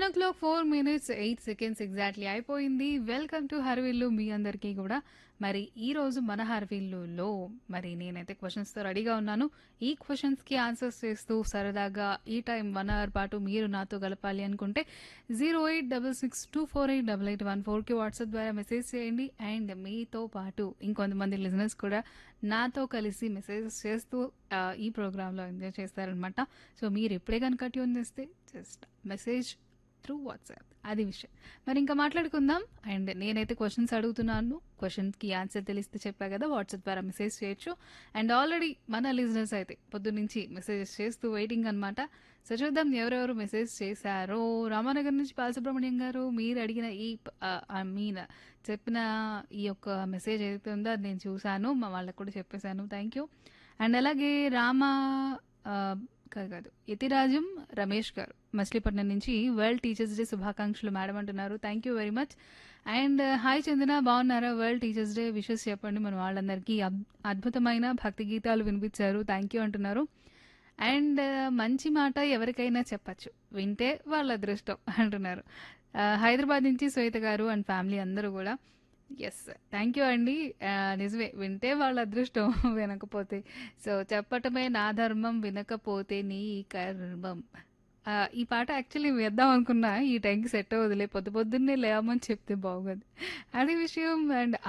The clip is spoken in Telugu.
clock four minutes eight seconds exactly అయిపోయింది వెల్కమ్ టు హర్విల్లు మీ అందరికీ కూడా మరి ఈ రోజు మన హర్విల్లులో మరి నేనైతే క్వశ్చన్స్తో రెడీగా ఉన్నాను ఈ క్వశ్చన్స్కి ఆన్సర్స్ చేస్తూ సరదాగా ఈ టైం వన్ అవర్ పాటు మీరు నాతో గలపాలి అనుకుంటే zero eight double six two four eight double eight one ఫోర్కి వాట్సాప్ ద్వారా మెసేజ్ చేయండి అండ్ మీతో పాటు ఇంకొంతమంది లిజనర్స్ కూడా నాతో కలిసి మెసేజెస్ చేస్తూ ఆ, ఈ ప్రోగ్రాంలో ఎంజాయ్ చేస్తారనమాట సో మీరు ఎప్పుడే కనుక ట్యూన్ చేస్తే జస్ట్ మెసేజ్ త్రూ వాట్సాప్ అది విషయం మరి ఇంకా మాట్లాడుకుందాం అండ్ నేనైతే క్వశ్చన్స్ అడుగుతున్నాను క్వశ్చన్కి ఆన్సర్ తెలిస్తే చెప్పా కదా వాట్సాప్ ద్వారా మెసేజ్ చేయొచ్చు అండ్ ఆల్రెడీ మన లిజనర్స్ అయితే పొద్దు నుంచి మెసేజెస్ చేస్తూ వెయిటింగ్ అనమాట సో చూద్దాం ఎవరెవరు మెసేజ్ చేశారో రామానగర్ నుంచి బాలసుబ్రహ్మణ్యం గారు మీరు అడిగిన ఈ ఐ మీన్ చెప్పిన ఈ యొక్క మెసేజ్ ఏదైతే ఉందో అది నేను చూశాను మా వాళ్ళకు కూడా చెప్పేశాను థ్యాంక్ యూ అండ్ అలాగే రామ ఆ, కాదు కాదు యతిరాజం రమేష్ గారు మచిలీపట్నం నుంచి వరల్డ్ టీచర్స్ డే శుభాకాంక్షలు మేడం అంటున్నారు thank you very much and hi Chandana బాగున్నారా వరల్డ్ టీచర్స్ డే విషెస్ చెప్పండి మన వాళ్ళందరికీ అద్- అద్భుతమైన భక్తి గీతాలు వినిపించారు థ్యాంక్ యూ అంటున్నారు అండ్ మంచి మాట ఎవరికైనా చెప్పచ్చు వింటే వాళ్ళ అదృష్టం అంటున్నారు ఆ, హైదరాబాద్ నుంచి శ్వేత గారు అండ్ ఫ్యామిలీ అందరూ కూడా ఎస్ థ్యాంక్ యూ అండి ఆ, నిజమే వింటే వాళ్ళ అదృష్టం వినకపోతే సో చెప్పటమే నా ధర్మం వినకపోతే నీ కర్మం ఆ, ఈ పాట యాక్చువల్లీ వేద్దాం అనుకున్నా ఈ టైంకి సెట్ అవ్వదులే పొద్దు పొద్దున్నే లేవమని చెప్తే బాగోదు అదే విషయం అండ్